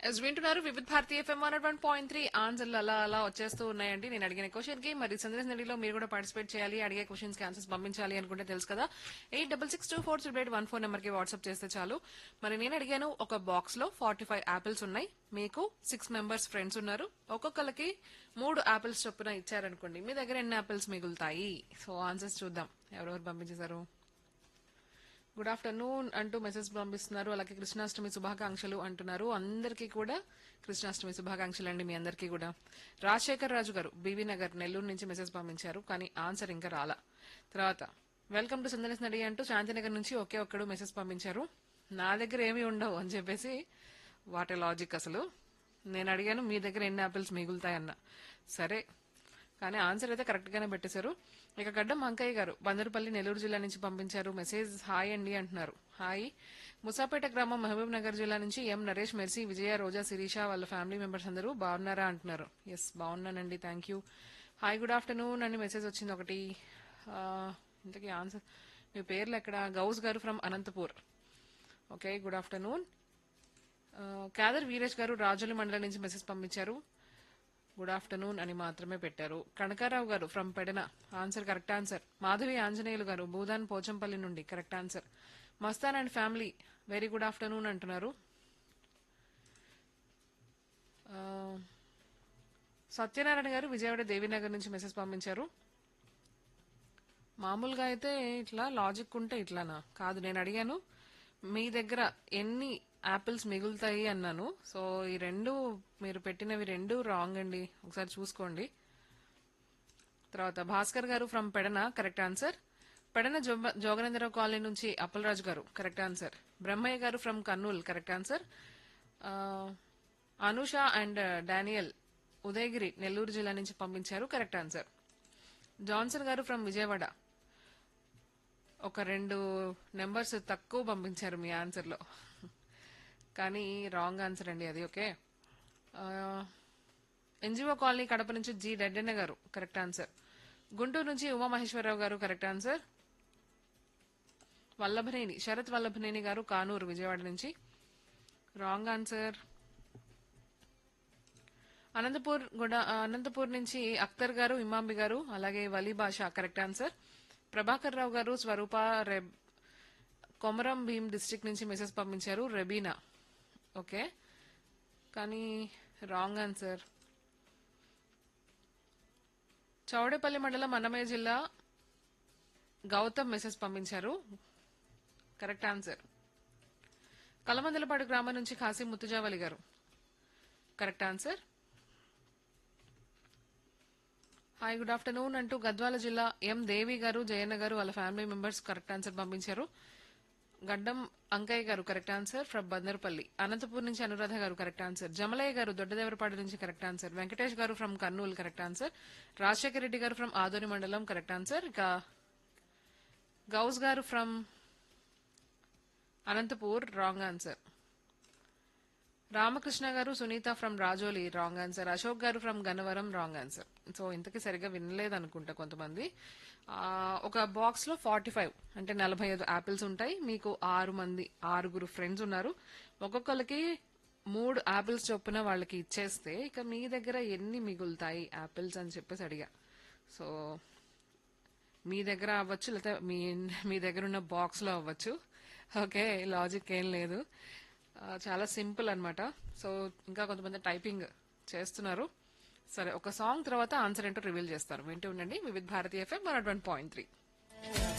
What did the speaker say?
yes వింటున్నారు Vividh Bharati FM one one point three ఆన్సర్లు అలా అలా వచ్చేస్తూ ఉన్నాయండి నేను అడిగిన క్వశ్చన్ కి మరి సందేశ్ నడిలో మీరు కూడా పార్టిసిపేట్ చేయాలి అడిగే క్వశ్చన్స్ కి ఆన్సర్స్ పంపించాలి అనుకుంటే తెలుసు కదా eight double six two four three eight one four number కి వాట్సాప్ చేస్తే చాలు మరి నేను అడిగాను ఒక బాక్స్ లో ఫార్టీ ఫైవ్ యాపిల్స్ ఉన్నాయి మీకు సిక్స్ మెంబర్స్ ఫ్రెండ్స్ ఉన్నారు ఒక్కొక్కరికి మూడు యాపిల్స్ చొప్పున ఇచ్చారనుకోండి మీ దగ్గర ఎన్ని యాపిల్స్ మిగులుతాయి సో ఆన్సర్స్ చూద్దాం ఎవరెవరు పంపించేశారు గుడ్ ఆఫ్టర్నూన్ అంటూ మెసేజ్ పంపిస్తున్నారు అలాగే కృష్ణాష్టమి శుభాకాంక్షలు అంటున్నారు అందరికీ కూడా కృష్ణాష్టమి శుభాకాంక్షలు అండి మీ అందరికీ కూడా రాజశేఖర్ రాజు గారు బీవీ నగర్ నెల్లూరు నుంచి మెసేజ్ పంపించారు కానీ ఆన్సర్ ఇంకా రాలా తర్వాత వెల్కమ్ టు సందనేస్ నడి అంటూ శాంతినగర్ నుంచి ఒకే ఒక్కడు మెసేజ్ పంపించారు నా దగ్గర ఏమీ ఉండవు అని చెప్పేసి వాటి లాజిక్ అసలు నేను అడిగాను మీ దగ్గర ఎన్ని ఆపిల్స్ మిగులుతాయన్న సరే కానీ ఆన్సర్ అయితే కరెక్ట్ గానే పెట్టేశారు ఇక గడ్డం అంకయ్య గారు బందరుపల్లి నెల్లూరు జిల్లా నుంచి పంపించారు మెసేజ్ హాయ్ అండి అంటున్నారు హాయ్ ముసాపేట గ్రామం మహబూబ్ నగర్ జిల్లా నుంచి ఎం నరేష్ మెర్సీ విజయ రోజా శిరీష వాళ్ళ ఫ్యామిలీ మెంబర్స్ అందరూ బాగున్నారా అంటున్నారు ఎస్ బాగున్నానండి thank you hi good afternoon అని మెసేజ్ వచ్చింది ఒకటి ఆ, ఇంతకీ ఆన్సర్ మీ పేర్లు ఎక్కడ గౌస్ గారు from Anantapur okay good afternoon Khader Veeresh గారు రాజోలి మండలం నుంచి మెసేజ్ పంపించారు గుడ్ ఆఫ్టర్నూన్ అని మాత్రమే పెట్టారు కనకారావు గారు from Pedana answer correct answer Madhavi Anjaneyulu గారు భూదాన్ పోచంపల్లి నుండి correct answer Mastan and family very good afternoon అంటున్నారు ఆ, సత్యనారాయణ గారు విజయవాడ దేవీనగర్ నుంచి మెసేజ్ పంపించారు మామూలుగా అయితే ఇట్లా లాజిక్ ఉంటే ఇట్లానా కాదు నేను అడిగాను మీ దగ్గర ఎన్ని యాపిల్స్ మిగులుతాయి అన్నాను సో ఈ రెండు మీరు పెట్టినవి రెండు రాంగ్ అండి ఒకసారి చూసుకోండి తర్వాత భాస్కర్ గారు from Pedana correct answer Pedana జోగ- జోగనేంద్రరావు కాలనీ నుంచి అప్పలరాజు గారు కరెక్ట్ ఆన్సర్ బ్రహ్మయ్య గారు ఫ్రమ్ కర్నూల్ కరెక్ట్ ఆన్సర్ ఆ, అనూష అండ్ డానియల్ ఉదయగిరి నెల్లూరు జిల్లా నుంచి పంపించారు కరెక్ట్ ఆన్సర్ జాన్సన్ గారు ఫ్రమ్ విజయవాడ ఒక రెండు నెంబర్స్ తక్కువ పంపించారు మీ ఆన్సర్లో కానీ రాంగ్ ఆన్సర్ అండి అది ఓకే ఎన్జిఓ కాలనీ కడప నుంచి జి రెడ్డన్న గారు కరెక్ట్ ఆన్సర్ గుంటూరు నుంచి ఉమామహేశ్వరరావు గారు కరెక్ట్ ఆన్సర్ వల్లభనేని శరత్ వల్లభనేని గారు కానూరు విజయవాడ నుంచి రాంగ్ ఆన్సర్ అనంతపూర్ కూడా అనంతపూర్ నుంచి అఖ్తర్ గారు ఇమాంబి గారు అలాగే వలీ భాష కరెక్ట్ ఆన్సర్ ప్రభాకర్ రావు గారు స్వరూప రెబ్ కొమరం భీం డిస్ట్రిక్ట్ నుంచి మెసేజ్ పంపించారు రెబీనా ఓకే కానీ రాంగ్ ఆన్సర్ చౌడేపల్లి మండలం అన్నమయ్య జిల్లా గౌతమ్ మెసేజ్ పంపించారు కరెక్ట్ ఆన్సర్ కలమందలపాడు గ్రామం నుంచి Khasi Muttujavali garu correct answer hi good afternoon అంటూ గద్వాల జిల్లా ఎం దేవి గారు జయన్న గారు వాళ్ళ ఫ్యామిలీ మెంబర్స్ కరెక్ట్ ఆన్సర్ పంపించారు Gaddam Ankaiah garu correct answer from Bandarpalli Anantapur నుంచి అనురాధ గారు కరెక్ట్ ఆన్సర్ జమలయ్య గారు దొడ్డదేవరపాడు నుంచి correct answer Venkatesh garu from Kurnool correct answer Rajasekhara Reddy garu from Adoni మండలం కరెక్ట్ ఆన్సర్ ఇక గౌస్ గారు from Anantapur wrong answer Ramakrishna garu Sunitha from Rajoli wrong answer Ashok garu from Gannavaram wrong answer so ఇంతకీ సరిగా వినలేదు అనుకుంటా కొంతమంది ఆ, ఒక బాక్స్ లో ఫార్టీ ఫైవ్ అంటే నలభై ఐదు యాపిల్స్ ఉంటాయి మీకు ఆరు మంది ఆరుగురు ఫ్రెండ్స్ ఉన్నారు ఒక్కొక్కరికి మూడు యాపిల్స్ చొప్పున వాళ్ళకి ఇచ్చేస్తే ఇక మీ దగ్గర ఎన్ని మిగులుతాయి యాపిల్స్ అని చెప్పేసి అడిగా సో మీ దగ్గర అవ్వచ్చు లేకపోతే మీ మీ దగ్గర ఉన్న బాక్స్ లో అవ్వచ్చు ఓకే లాజిక్ ఏం లేదు ఆ, చాలా సింపుల్ అన్నమాట సో ఇంకా కొంతమంది టైపింగ్ చేస్తున్నారు సరే ఒక సాంగ్ తర్వాత ఆన్సర్ ఏంటో రివీల్ చేస్తారు వింటూ ఉండండి Vividh Bharati FM one point three